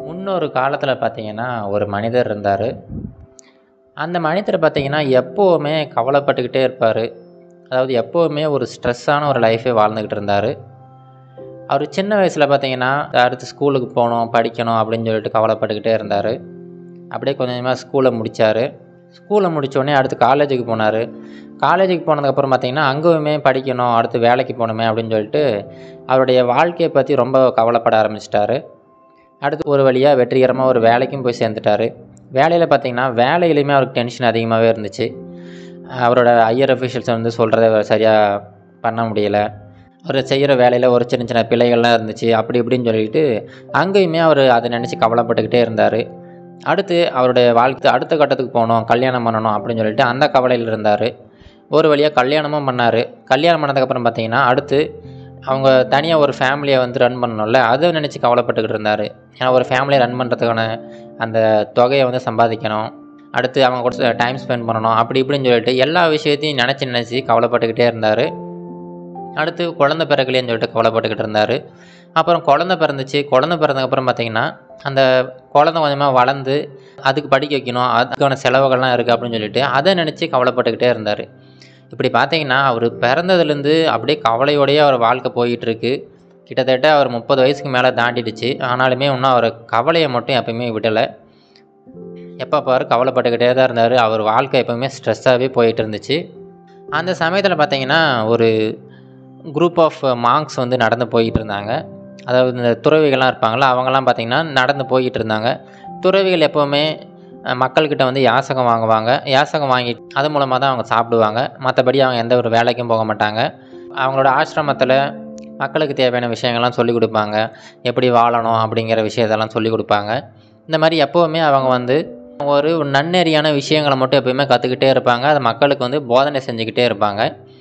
முன்னொரு காலத்தில் பார்த்தீங்கன்னா ஒரு மனிதர் இருந்தார் அந்த மனிதர் பார்த்தீங்கன்னா எப்போவுமே கவலைப்பட்டுக்கிட்டே இருப்பார் அதாவது எப்போவுமே ஒரு ஸ்ட்ரெஸ்ஸான ஒரு லைஃபே வாழ்ந்துக்கிட்டு இருந்தார் அவர் சின்ன வயசில் பார்த்தீங்கன்னா அடுத்து ஸ்கூலுக்கு போகணும் படிக்கணும் அப்படின்னு சொல்லிட்டு கவலைப்பட்டுக்கிட்டே இருந்தார் அப்படியே கொஞ்சம் கொஞ்சமாக ஸ்கூலை முடித்தார் ஸ்கூலை முடித்தோடனே அடுத்து காலேஜுக்கு போனார் காலேஜுக்கு போனதுக்கப்புறம் பார்த்தீங்கன்னா அங்கேயுமே படிக்கணும் அடுத்து வேலைக்கு போகணுமே அப்படின்னு சொல்லிட்டு அவருடைய வாழ்க்கையை பற்றி ரொம்ப கவலைப்பட ஆரம்பிச்சிட்டாரு அடுத்து ஒரு வழியாக வெற்றிகரமாக ஒரு வேலைக்கும் போய் சேர்ந்துட்டார் வேலையில் பார்த்தீங்கன்னா வேலையிலையுமே அவருக்கு டென்ஷன் அதிகமாகவே இருந்துச்சு அவரோட ஹையர் அஃபிஷியல்ஸ் வந்து சொல்கிறத சரியாக பண்ண முடியல அவர் செய்கிற வேலையில் ஒரு சின்ன சின்ன பிழைகள்லாம் இருந்துச்சு அப்படி இப்படின்னு சொல்லிட்டு அங்கேயுமே அவர் அதை நினச்சி கவலைப்பட்டுக்கிட்டே இருந்தார் அடுத்து அவருடைய வாழ்க்கை அடுத்த கட்டத்துக்கு போகணும் கல்யாணம் பண்ணணும் அப்படின்னு சொல்லிட்டு அந்த கவலையில் இருந்தார் ஒரு வழியாக கல்யாணமும் பண்ணார் கல்யாணம் பண்ணதுக்கப்புறம் பார்த்தீங்கன்னா அடுத்து அவங்க தனியாக ஒரு ஃபேமிலியை வந்து ரன் பண்ணணும்ல அதை நினச்சி கவலைப்பட்டுக்கிட்டு இருந்தார் ஏன்னா ஒரு ஃபேமிலியை ரன் பண்ணுறதுக்கான அந்த தொகையை வந்து சம்பாதிக்கணும் அடுத்து அவங்க கூட டைம் ஸ்பெண்ட் பண்ணணும் அப்படி இப்படின்னு சொல்லிட்டு எல்லா விஷயத்தையும் நினச்சி நினச்சி கவலைப்பட்டுக்கிட்டே இருந்தார் அடுத்து குழந்த பிறகுலேன்னு சொல்லிட்டு கவலைப்பட்டுக்கிட்டு இருந்தார் அப்புறம் குழந்த பிறந்துச்சு குழந்த பிறந்ததுக்கப்புறம் பார்த்தீங்கன்னா அந்த குழந்த கொஞ்சமாக வளர்ந்து அதுக்கு படிக்க வைக்கணும் அதுக்கான செலவுகள்லாம் இருக்குது அப்படின்னு சொல்லிட்டு அதை நினச்சி கவலைப்பட்டுக்கிட்டே இருந்தார் இப்படி பார்த்தீங்கன்னா அவர் பிறந்ததுலேருந்து அப்படியே கவலையோடையே அவர் வாழ்க்கை போயிட்டுருக்கு கிட்டத்தட்ட அவர் முப்பது வயசுக்கு மேலே தாண்டிடுச்சு ஆனாலுமே இன்னும் அவர் கவலையை மட்டும் எப்பயுமே விடலை எப்போ பாரு கவலைப்பட்டுக்கிட்டே தான் இருந்தார் அவர் வாழ்க்கை எப்பவுமே ஸ்ட்ரெஸ்ஸாகவே போயிட்டு இருந்துச்சு அந்த சமயத்தில் பார்த்தீங்கன்னா ஒரு குரூப் ஆஃப் மாங்க்ஸ் வந்து நடந்து போயிட்டு இருந்தாங்க அதாவது இந்த துறவிகள்லாம் இருப்பாங்களா அவங்கெல்லாம் பார்த்திங்கன்னா நடந்து போய்கிட்டு இருந்தாங்க துறவிகள் எப்போவுமே மக்கள்கிட்ட வந்து யாசகம் வாங்குவாங்க யாசகம் வாங்கி அது மூலமாக தான் அவங்க சாப்பிடுவாங்க மற்றபடி அவங்க எந்த ஒரு வேலைக்கும் போக மாட்டாங்க அவங்களோட ஆசிரமத்தில் மக்களுக்கு தேவையான விஷயங்கள்லாம் சொல்லிக் கொடுப்பாங்க எப்படி வாழணும் அப்படிங்கிற விஷயத்தெல்லாம் சொல்லிக் கொடுப்பாங்க இந்த மாதிரி எப்போவுமே அவங்க வந்து ஒரு நன்னெறியான விஷயங்களை மட்டும் எப்போயுமே கற்றுக்கிட்டே இருப்பாங்க அதை மக்களுக்கு வந்து போதனை செஞ்சுக்கிட்டே இருப்பாங்க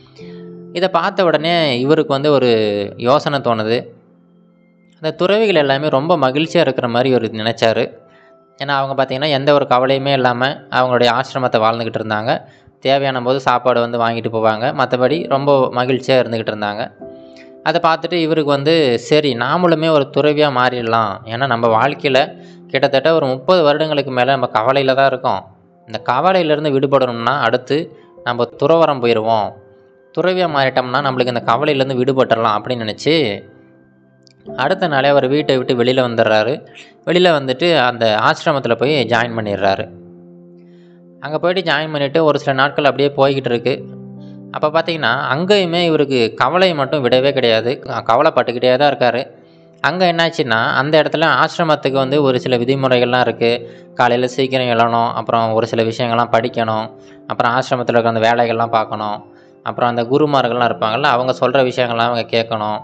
இதை பார்த்த உடனே இவருக்கு வந்து ஒரு யோசனை தோணுது அந்த துறவிகள் எல்லாமே ரொம்ப மகிழ்ச்சியாக இருக்கிற மாதிரி ஒரு நினச்சாரு ஏன்னா அவங்க பார்த்திங்கன்னா எந்த ஒரு கவலையுமே இல்லாமல் அவங்களுடைய ஆசிரமத்தை வாழ்ந்துக்கிட்டு இருந்தாங்க தேவையான போது சாப்பாடு வந்து வாங்கிட்டு போவாங்க மற்றபடி ரொம்ப மகிழ்ச்சியாக இருந்துக்கிட்டு இருந்தாங்க அதை பார்த்துட்டு இவருக்கு வந்து சரி நாமளுமே ஒரு துறவியாக மாறிடலாம் ஏன்னா நம்ம வாழ்க்கையில் கிட்டத்தட்ட ஒரு முப்பது வருடங்களுக்கு மேலே நம்ம கவலையில் தான் இருக்கோம் இந்த கவலையிலேருந்து விடுபடணும்னா அடுத்து நம்ம துறவரம் போயிடுவோம் துறவியாக மாறிட்டோம்னா நம்மளுக்கு இந்த கவலையிலேருந்து விடுபட்டுடலாம் அப்படின்னு நினச்சி அடுத்த நாளே அவர் வீட்டை விட்டு வெளியில் வந்துடுறாரு வெளியில் வந்துட்டு அந்த ஆசிரமத்தில் போய் ஜாயின் பண்ணிடுறாரு அங்கே போயிட்டு ஜாயின் பண்ணிவிட்டு ஒரு சில நாட்கள் அப்படியே போய்கிட்டு இருக்கு அப்போ பார்த்தீங்கன்னா அங்கேயுமே இவருக்கு கவலை மட்டும் விடவே கிடையாது கவலைப்பட்டுக்கிட்டே தான் இருக்கார் அங்கே என்னாச்சுன்னா அந்த இடத்துல ஆசிரமத்துக்கு வந்து ஒரு சில விதிமுறைகள்லாம் இருக்குது காலையில் சீக்கிரம் எழணும் அப்புறம் ஒரு சில விஷயங்கள்லாம் படிக்கணும் அப்புறம் ஆசிரமத்தில் இருக்க அந்த வேலைகள்லாம் பார்க்கணும் அப்புறம் அந்த குருமார்கள்லாம் இருப்பாங்கள்ல அவங்க சொல்கிற விஷயங்கள்லாம் அவங்க கேட்கணும்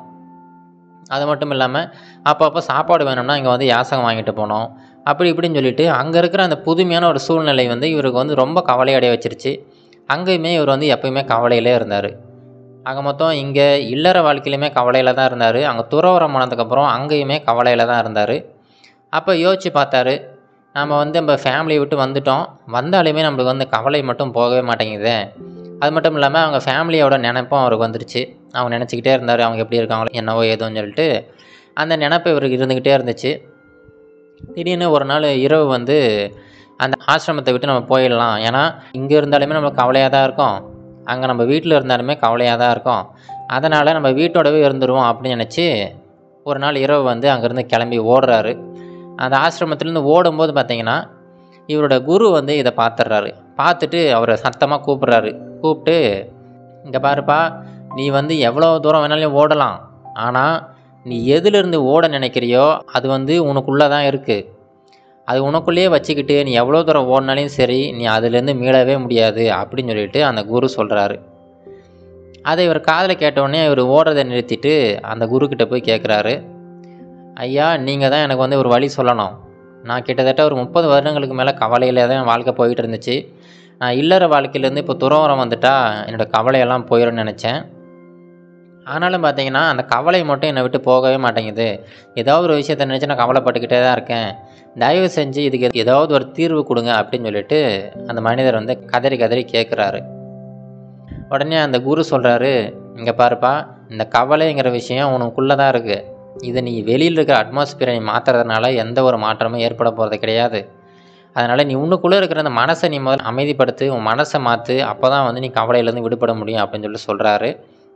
அது மட்டும் இல்லாமல் அப்பப்போ சாப்பாடு வேணும்னா இங்கே வந்து யாசகம் வாங்கிட்டு போகணும் அப்படி இப்படின்னு சொல்லிட்டு அங்கே இருக்கிற அந்த புதுமையான ஒரு சூழ்நிலை வந்து இவருக்கு வந்து ரொம்ப கவலையடைய வச்சிருச்சு அங்கேயுமே இவர் வந்து எப்பயுமே கவலையிலே இருந்தார் ஆக மொத்தம் இங்கே இல்லற வாழ்க்கையிலுமே கவலையில் தான் இருந்தார் அங்கே துறவரம் போனதுக்கப்புறம் அங்கேயுமே கவலையில் தான் இருந்தார் அப்போ யோசித்து பார்த்தாரு நம்ம வந்து நம்ம ஃபேமிலியை விட்டு வந்துட்டோம் வந்தாலுமே நம்மளுக்கு வந்து கவலை மட்டும் போகவே மாட்டேங்குது அது மட்டும் இல்லாமல் அவங்க ஃபேமிலியோட நினைப்பும் அவருக்கு வந்துருச்சு அவங்க நினச்சிக்கிட்டே இருந்தார் அவங்க எப்படி இருக்காங்களோ என்னவோ ஏதோன்னு சொல்லிட்டு அந்த நினப்பு இவருக்கு இருந்துக்கிட்டே இருந்துச்சு திடீர்னு ஒரு நாள் இரவு வந்து அந்த ஆசிரமத்தை விட்டு நம்ம போயிடலாம் ஏன்னா இங்கே இருந்தாலுமே நம்மளுக்கு கவலையாக தான் இருக்கும் அங்கே நம்ம வீட்டில் இருந்தாலுமே கவலையாக தான் இருக்கும் அதனால் நம்ம வீட்டோடவே இருந்துருவோம் அப்படின்னு நினச்சி ஒரு நாள் இரவு வந்து அங்கேருந்து கிளம்பி ஓடுறாரு அந்த ஆசிரமத்துலேருந்து ஓடும்போது பார்த்தீங்கன்னா இவரோட குரு வந்து இதை பார்த்துட்றாரு பார்த்துட்டு அவரை சத்தமாக கூப்பிட்றாரு கூப்பிட்டு இங்கே பாருப்பா நீ வந்து எவ்வளோ தூரம் வேணாலும் ஓடலாம் ஆனால் நீ எதிலிருந்து ஓட நினைக்கிறியோ அது வந்து உனக்குள்ளே தான் இருக்குது அது உனக்குள்ளேயே வச்சுக்கிட்டு நீ எவ்வளோ தூரம் ஓடினாலையும் சரி நீ அதுலேருந்து மீளவே முடியாது அப்படின்னு சொல்லிட்டு அந்த குரு சொல்கிறாரு அதை இவர் காதில் கேட்டவுடனே இவர் ஓடுறதை நிறுத்திட்டு அந்த குருக்கிட்ட போய் கேட்குறாரு ஐயா நீங்கள் தான் எனக்கு வந்து ஒரு வழி சொல்லணும் நான் கிட்டத்தட்ட ஒரு முப்பது வருடங்களுக்கு மேலே கவலையில் தான் என் வாழ்க்கை போயிட்டு இருந்துச்சு நான் இல்லற வாழ்க்கையிலேருந்து இப்போ துறவரம் வந்துட்டா என்னோடய கவலையெல்லாம் போயிடும்னு நினச்சேன் ஆனாலும் பார்த்தீங்கன்னா அந்த கவலை மட்டும் என்னை விட்டு போகவே மாட்டேங்குது ஏதாவது ஒரு விஷயத்த நினச்சி நான் கவலைப்பட்டுக்கிட்டே தான் இருக்கேன் தயவு செஞ்சு இதுக்கு ஏதாவது ஒரு தீர்வு கொடுங்க அப்படின்னு சொல்லிட்டு அந்த மனிதர் வந்து கதறி கதறி கேட்குறாரு உடனே அந்த குரு சொல்கிறாரு இங்கே பாருப்பா இந்த கவலைங்கிற விஷயம் உனக்குள்ளே தான் இருக்குது இதை நீ வெளியில் இருக்கிற அட்மாஸ்பியரை நீ மாற்றுறதுனால எந்த ஒரு மாற்றமும் ஏற்பட போகிறது கிடையாது அதனால் நீ உன்னுக்குள்ளே இருக்கிற அந்த மனசை நீ முதல்ல அமைதிப்படுத்து உன் மனசை மாற்று அப்போ தான் வந்து நீ கவலையிலேருந்து விடுபட முடியும் அப்படின்னு சொல்லி சொல்கிறாரு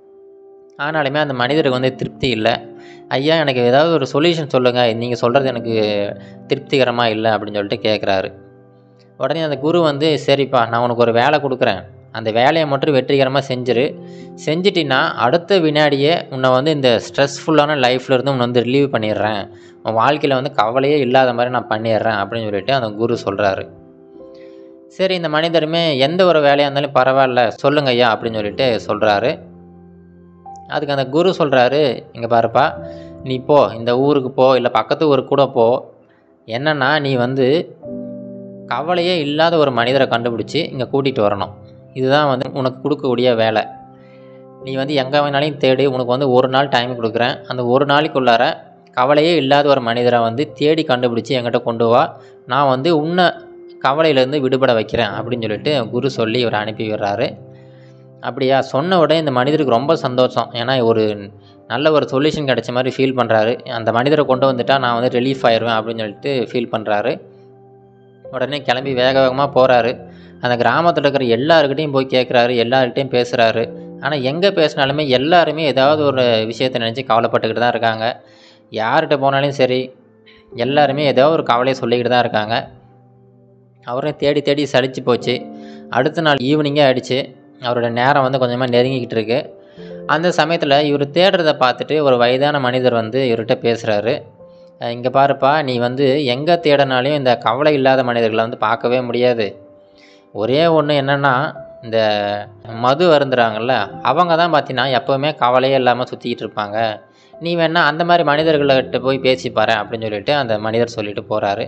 ஆனாலுமே அந்த மனிதருக்கு வந்து திருப்தி இல்லை ஐயா எனக்கு ஏதாவது ஒரு சொல்யூஷன் சொல்லுங்கள் நீங்கள் சொல்கிறது எனக்கு திருப்திகரமாக இல்லை அப்படின்னு சொல்லிட்டு கேட்குறாரு உடனே அந்த குரு வந்து சரிப்பா நான் உனக்கு ஒரு வேலை கொடுக்குறேன் அந்த வேலையை மட்டும் வெற்றிகரமாக செஞ்சிரு செஞ்சிட்டின்னா அடுத்த வினாடியே உன்னை வந்து இந்த ஸ்ட்ரெஸ்ஃபுல்லான லைஃப்ல இருந்து உன்னை வந்து ரிலீவ் பண்ணிடுறேன் உன் வாழ்க்கையில் வந்து கவலையே இல்லாத மாதிரி நான் பண்ணிடுறேன் அப்படின்னு சொல்லிட்டு அந்த குரு சொல்கிறாரு சரி இந்த மனிதருமே எந்த ஒரு வேலையாக இருந்தாலும் பரவாயில்ல சொல்லுங்க ஐயா அப்படின்னு சொல்லிட்டு சொல்கிறாரு அதுக்கு அந்த குரு சொல்கிறாரு இங்கே பாருப்பா நீ போ இந்த ஊருக்கு போ இல்லை பக்கத்து ஊருக்கு கூட போ என்னன்னா நீ வந்து கவலையே இல்லாத ஒரு மனிதரை கண்டுபிடிச்சி இங்கே கூட்டிகிட்டு வரணும் இதுதான் வந்து உனக்கு கொடுக்கக்கூடிய வேலை நீ வந்து எங்கே வேணாலையும் தேடி உனக்கு வந்து ஒரு நாள் டைம் கொடுக்குறேன் அந்த ஒரு நாளைக்குள்ளார கவலையே இல்லாத ஒரு மனிதரை வந்து தேடி கண்டுபிடிச்சி என்கிட்ட கொண்டு வா நான் வந்து உன்னை கவலையிலேருந்து விடுபட வைக்கிறேன் அப்படின்னு சொல்லிட்டு குரு சொல்லி இவர் அனுப்பி விடுறாரு அப்படியா சொன்ன உடனே இந்த மனிதருக்கு ரொம்ப சந்தோஷம் ஏன்னா ஒரு நல்ல ஒரு சொல்யூஷன் கிடைச்ச மாதிரி ஃபீல் பண்ணுறாரு அந்த மனிதரை கொண்டு வந்துட்டா நான் வந்து ரிலீஃப் ஆயிடுவேன் அப்படின்னு சொல்லிட்டு ஃபீல் பண்ணுறாரு உடனே கிளம்பி வேக வேகமாக போகிறாரு அந்த கிராமத்தில் இருக்கிற எல்லாருக்கிட்டையும் போய் கேட்குறாரு எல்லார்கிட்டையும் பேசுகிறாரு ஆனால் எங்கே பேசினாலுமே எல்லாருமே ஏதாவது ஒரு விஷயத்தை நினச்சி கவலைப்பட்டுக்கிட்டு தான் இருக்காங்க யார்கிட்ட போனாலும் சரி எல்லாருமே ஏதோ ஒரு கவலையை சொல்லிக்கிட்டு தான் இருக்காங்க அவரையும் தேடி தேடி சலிச்சு போச்சு அடுத்த நாள் ஈவினிங்கே ஆயிடுச்சு அவரோட நேரம் வந்து கொஞ்சமாக நெருங்கிக்கிட்டு இருக்கு அந்த சமயத்தில் இவர் தேடுறத பார்த்துட்டு ஒரு வயதான மனிதர் வந்து இவர்கிட்ட பேசுகிறாரு இங்கே பாருப்பா நீ வந்து எங்கே தேடினாலையும் இந்த கவலை இல்லாத மனிதர்களை வந்து பார்க்கவே முடியாது ஒரே ஒன்று என்னென்னா இந்த மது அருந்துறாங்கல்ல அவங்க தான் பார்த்தீங்கன்னா எப்போவுமே கவலையே இல்லாமல் சுற்றிக்கிட்டு இருப்பாங்க நீ வேணா அந்த மாதிரி மனிதர்கள்கிட்ட போய் பேசி பாரு அப்படின்னு சொல்லிட்டு அந்த மனிதர் சொல்லிட்டு போகிறாரு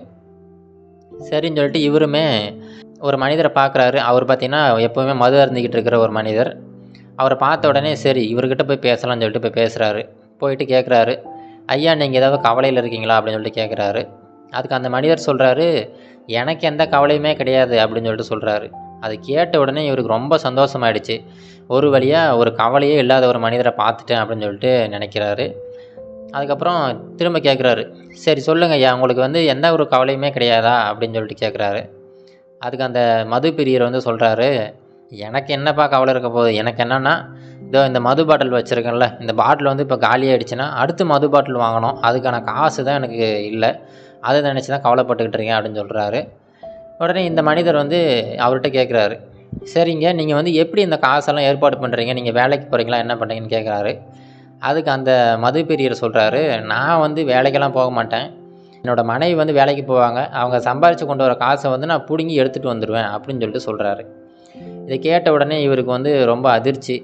சரின்னு சொல்லிட்டு இவருமே ஒரு மனிதரை பார்க்குறாரு அவர் பார்த்தீங்கன்னா எப்போவுமே மது அருந்திக்கிட்டு இருக்கிற ஒரு மனிதர் அவரை பார்த்த உடனே சரி இவர்கிட்ட போய் பேசலாம்னு சொல்லிட்டு போய் பேசுகிறாரு போயிட்டு கேட்குறாரு ஐயா நீங்கள் ஏதாவது கவலையில் இருக்கீங்களா அப்படின்னு சொல்லிட்டு கேட்குறாரு அதுக்கு அந்த மனிதர் சொல்கிறாரு எனக்கு எந்த கவலையுமே கிடையாது அப்படின்னு சொல்லிட்டு சொல்கிறாரு அது கேட்ட உடனே இவருக்கு ரொம்ப சந்தோஷமாயிடுச்சு ஒரு வழியாக ஒரு கவலையே இல்லாத ஒரு மனிதரை பார்த்துட்டேன் அப்படின்னு சொல்லிட்டு நினைக்கிறாரு அதுக்கப்புறம் திரும்ப கேட்குறாரு சரி சொல்லுங்க ஐயா உங்களுக்கு வந்து எந்த ஒரு கவலையுமே கிடையாதா அப்படின்னு சொல்லிட்டு கேட்குறாரு அதுக்கு அந்த மது பிரியர் வந்து சொல்கிறாரு எனக்கு என்னப்பா கவலை இருக்க போகுது எனக்கு என்னென்னா இதோ இந்த மது பாட்டில் வச்சுருக்கேன்ல இந்த பாட்டில் வந்து இப்போ காலி ஆயிடுச்சுன்னா அடுத்து மது பாட்டில் வாங்கணும் அதுக்கான காசு தான் எனக்கு இல்லை அதை நினச்சி தான் கவலைப்பட்டுக்கிட்டு இருக்கேன் அப்படின்னு சொல்கிறாரு உடனே இந்த மனிதர் வந்து அவர்கிட்ட கேட்குறாரு சரிங்க நீங்கள் வந்து எப்படி இந்த காசெல்லாம் ஏற்பாடு பண்ணுறீங்க நீங்கள் வேலைக்கு போகிறீங்களா என்ன பண்ணுறீங்கன்னு கேட்குறாரு அதுக்கு அந்த மது பிரியர் சொல்கிறாரு நான் வந்து வேலைக்கெல்லாம் போக மாட்டேன் என்னோடய மனைவி வந்து வேலைக்கு போவாங்க அவங்க சம்பாரித்து கொண்டு வர காசை வந்து நான் பிடுங்கி எடுத்துகிட்டு வந்துடுவேன் அப்படின்னு சொல்லிட்டு சொல்கிறாரு இதை கேட்ட உடனே இவருக்கு வந்து ரொம்ப அதிர்ச்சி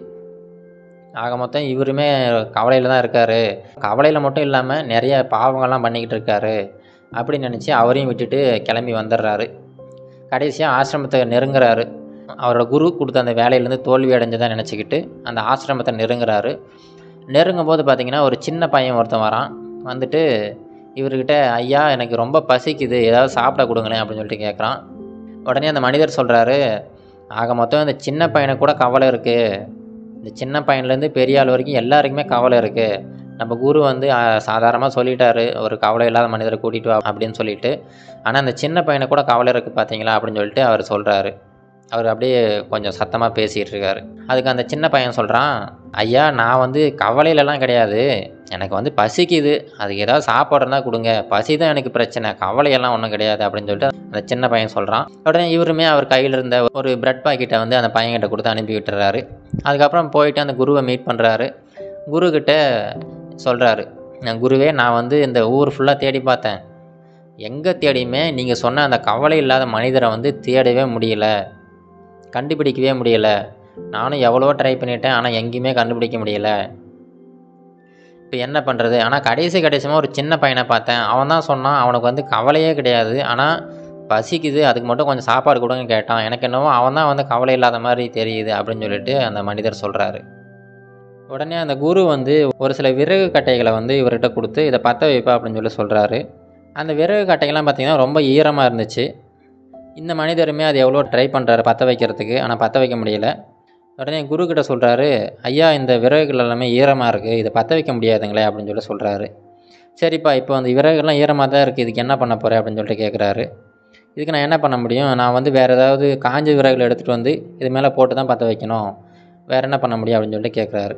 ஆக மொத்தம் இவருமே கவலையில் தான் இருக்கார் கவலையில் மட்டும் இல்லாமல் நிறைய பாவங்கள்லாம் பண்ணிக்கிட்டு இருக்காரு அப்படின்னு நினச்சி அவரையும் விட்டுட்டு கிளம்பி வந்துடுறாரு கடைசியாக ஆசிரமத்தை நெருங்குறாரு அவரோட குரு கொடுத்த அந்த வேலையிலேருந்து தோல்வி அடைஞ்சதாக நினச்சிக்கிட்டு அந்த ஆசிரமத்தை நெருங்குறாரு நெருங்கும் போது பார்த்தீங்கன்னா ஒரு சின்ன பையன் ஒருத்தன் வரான் வந்துட்டு இவர்கிட்ட ஐயா எனக்கு ரொம்ப பசிக்குது ஏதாவது சாப்பிட கொடுங்களேன் அப்படின்னு சொல்லிட்டு கேட்குறான் உடனே அந்த மனிதர் சொல்கிறாரு ஆக மொத்தம் இந்த சின்ன பையனுக்கு கூட கவலை இருக்குது இந்த சின்ன பையன்லேருந்து பெரிய ஆள் வரைக்கும் எல்லாருக்குமே கவலை இருக்குது நம்ம குரு வந்து சாதாரணமாக சொல்லிட்டாரு ஒரு கவலை இல்லாத மனிதரை கூட்டிகிட்டு வா அப்படின்னு சொல்லிட்டு ஆனால் அந்த சின்ன பையனுக்கு கூட கவலை இருக்குது பார்த்தீங்களா அப்படின்னு சொல்லிட்டு அவர் சொல்கிறாரு அவர் அப்படியே கொஞ்சம் சத்தமாக பேசிகிட்டு இருக்காரு அதுக்கு அந்த சின்ன பையன் சொல்கிறான் ஐயா நான் வந்து கவலையிலலாம் கிடையாது எனக்கு வந்து பசிக்குது அதுக்கு ஏதாவது சாப்பாடு இருந்தால் கொடுங்க பசி தான் எனக்கு பிரச்சனை கவலையெல்லாம் ஒன்றும் கிடையாது அப்படின்னு சொல்லிட்டு அந்த சின்ன பையன் சொல்கிறான் உடனே இவருமே அவர் கையில் இருந்த ஒரு பிரெட் பாக்கெட்டை வந்து அந்த பையன்கிட்ட கொடுத்து அனுப்பி விட்டுறாரு அதுக்கப்புறம் போயிட்டு அந்த குருவை மீட் பண்ணுறாரு குருக்கிட்ட சொல்கிறாரு நான் குருவே நான் வந்து இந்த ஊர் ஃபுல்லாக தேடி பார்த்தேன் எங்கே தேடியுமே நீங்கள் சொன்ன அந்த கவலை இல்லாத மனிதரை வந்து தேடவே முடியல கண்டுபிடிக்கவே முடியல நானும் எவ்வளவோ ட்ரை பண்ணிட்டேன் ஆனால் எங்கேயுமே கண்டுபிடிக்க முடியல இப்போ என்ன பண்ணுறது ஆனால் கடைசி கடைசியமாக ஒரு சின்ன பையனை பார்த்தேன் அவன் தான் சொன்னான் அவனுக்கு வந்து கவலையே கிடையாது ஆனால் பசிக்குது அதுக்கு மட்டும் கொஞ்சம் சாப்பாடு கொடுங்க கேட்டான் எனக்கு என்னவோ அவன் தான் வந்து கவலை இல்லாத மாதிரி தெரியுது அப்படின்னு சொல்லிட்டு அந்த மனிதர் சொல்கிறாரு உடனே அந்த குரு வந்து ஒரு சில விறகு கட்டைகளை வந்து இவர்கிட்ட கொடுத்து இதை பற்ற வைப்பா அப்படின்னு சொல்லி சொல்கிறாரு அந்த விறகு கட்டைகள்லாம் பார்த்திங்கன்னா ரொம்ப ஈரமாக இருந்துச்சு இந்த மனிதருமே அது எவ்வளோ ட்ரை பண்ணுறாரு பற்ற வைக்கிறதுக்கு ஆனால் பற்ற வைக்க முடியல உடனே குரு கிட்ட சொல்கிறாரு ஐயா இந்த விறகுகள் எல்லாமே ஈரமாக இருக்குது இதை பற்ற வைக்க முடியாதுங்களே அப்படின்னு சொல்லி சொல்கிறாரு சரிப்பா இப்போ அந்த விறகுலாம் ஈரமாக தான் இருக்குது இதுக்கு என்ன பண்ண போகிற அப்படின்னு சொல்லிட்டு கேட்குறாரு இதுக்கு நான் என்ன பண்ண முடியும் நான் வந்து வேறு ஏதாவது காஞ்ச விறகுல எடுத்துகிட்டு வந்து இது மேலே போட்டு தான் பற்ற வைக்கணும் வேறு என்ன பண்ண முடியும் அப்படின்னு சொல்லிட்டு கேட்குறாரு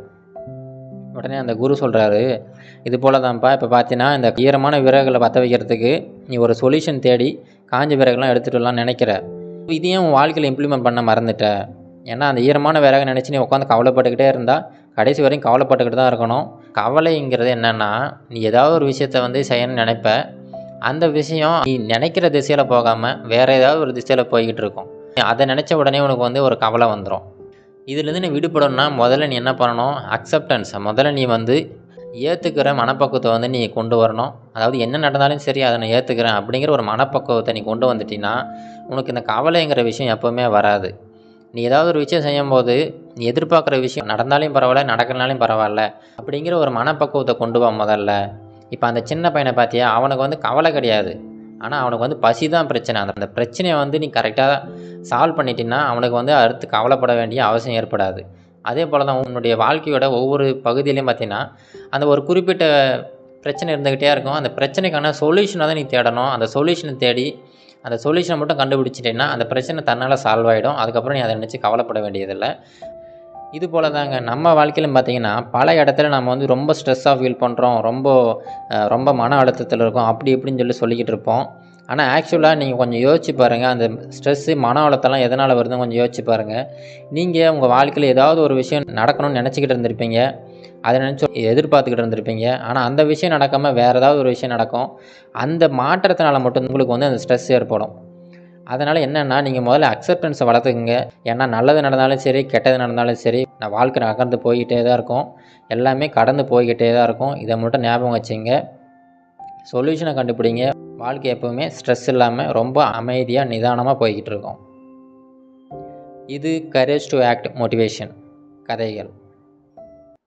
உடனே அந்த குரு சொல்கிறாரு இது போல தான்ப்பா இப்போ பார்த்தீங்கன்னா இந்த ஈரமான விறகுகளை பற்ற வைக்கிறதுக்கு நீ ஒரு சொல்யூஷன் தேடி காஞ்ச விறகுலாம் எடுத்துகிட்டு வரலாம்னு நினைக்கிற இதையும் உன் வாழ்க்கையில் இம்ப்ளிமெண்ட் பண்ண மறந்துட்ட ஏன்னா அந்த ஈரமான விறகு நினச்சி நீ உட்காந்து கவலைப்பட்டுக்கிட்டே இருந்தால் கடைசி வரையும் கவலைப்பட்டுக்கிட்டு தான் இருக்கணும் கவலைங்கிறது என்னென்னா நீ ஏதாவது ஒரு விஷயத்த வந்து செய்யணும்னு நினைப்ப அந்த விஷயம் நீ நினைக்கிற திசையில் போகாமல் வேறு ஏதாவது ஒரு திசையில் போய்கிட்டு இருக்கும் அதை நினச்ச உடனே உனக்கு வந்து ஒரு கவலை வந்துடும் இதுலேருந்து நீ விடுபடணும்னா முதல்ல நீ என்ன பண்ணணும் அக்செப்டன்ஸ் முதல்ல நீ வந்து ஏற்றுக்கிற மனப்பக்குவத்தை வந்து நீ கொண்டு வரணும் அதாவது என்ன நடந்தாலும் சரி அதை நான் ஏற்றுக்கிறேன் அப்படிங்கிற ஒரு மனப்பக்குவத்தை நீ கொண்டு வந்துட்டீங்கன்னா உனக்கு இந்த கவலைங்கிற விஷயம் எப்போவுமே வராது நீ ஏதாவது ஒரு விஷயம் செய்யும்போது நீ எதிர்பார்க்குற விஷயம் நடந்தாலும் பரவாயில்ல நடக்கலனாலும் பரவாயில்ல அப்படிங்கிற ஒரு மனப்பக்குவத்தை கொண்டு வா முதல்ல இப்போ அந்த சின்ன பையனை பார்த்தியா அவனுக்கு வந்து கவலை கிடையாது ஆனால் அவனுக்கு வந்து பசி தான் பிரச்சனை அந்த அந்த பிரச்சனையை வந்து நீ கரெக்டாக சால்வ் பண்ணிட்டீங்கன்னா அவனுக்கு வந்து அடுத்து கவலைப்பட வேண்டிய அவசியம் ஏற்படாது அதே போல் தான் உன்னுடைய வாழ்க்கையோட ஒவ்வொரு பகுதியிலையும் பார்த்தீங்கன்னா அந்த ஒரு குறிப்பிட்ட பிரச்சனை இருந்துக்கிட்டே இருக்கும் அந்த பிரச்சனைக்கான சொல்யூஷனை தான் நீ தேடணும் அந்த சொல்யூஷனை தேடி அந்த சொல்யூஷனை மட்டும் கண்டுபிடிச்சிட்டேன்னா அந்த பிரச்சனை தன்னால் சால்வ் ஆகிடும் அதுக்கப்புறம் நீ அதை நினச்சி கவலைப்பட வேண்டியதில்லை இது போல தாங்க நம்ம வாழ்க்கையிலும் பார்த்தீங்கன்னா பல இடத்துல நம்ம வந்து ரொம்ப ஸ்ட்ரெஸ்ஸாக ஃபீல் பண்ணுறோம் ரொம்ப அஹ், ரொம்ப மன அழுத்தத்தில் இருக்கோம் அப்படி இப்படின்னு சொல்லி சொல்லிக்கிட்டு இருப்போம் ஆனால் ஆக்சுவலாக நீங்கள் கொஞ்சம் யோசிச்சு பாருங்கள் அந்த ஸ்ட்ரெஸ்ஸு மன அழுத்தம்லாம் எதனால் வருதுன்னு கொஞ்சம் யோசிச்சு பாருங்கள் நீங்கள் உங்கள் வாழ்க்கையில் ஏதாவது ஒரு விஷயம் நடக்கணும்னு நினச்சிக்கிட்டு இருந்திருப்பீங்க அதை நினச்சி எதிர்பார்த்துக்கிட்டு இருந்திருப்பீங்க ஆனால் அந்த விஷயம் நடக்காமல் வேறு ஏதாவது ஒரு விஷயம் நடக்கும் அந்த மாற்றத்தினால மட்டும் உங்களுக்கு வந்து அந்த ஸ்ட்ரெஸ் ஏற்படும் அதனால் என்னென்னா நீங்கள் முதல்ல அக்செப்டன்ஸை வளர்த்துக்குங்க ஏன்னா நல்லது நடந்தாலும் சரி கெட்டது நடந்தாலும் சரி நான் வாழ்க்கை நகர்ந்து போய்கிட்டே தான் இருக்கும் எல்லாமே கடந்து போய்கிட்டே தான் இருக்கும் இதை மட்டும் ஞாபகம் வச்சுங்க சொல்யூஷனை கண்டுபிடிங்க வாழ்க்கை எப்போவுமே ஸ்ட்ரெஸ் இல்லாமல் ரொம்ப அமைதியாக நிதானமாக போய்கிட்டு இருக்கும் இது கரேஜ் டு ஆக்ட் மோட்டிவேஷன் கதைகள்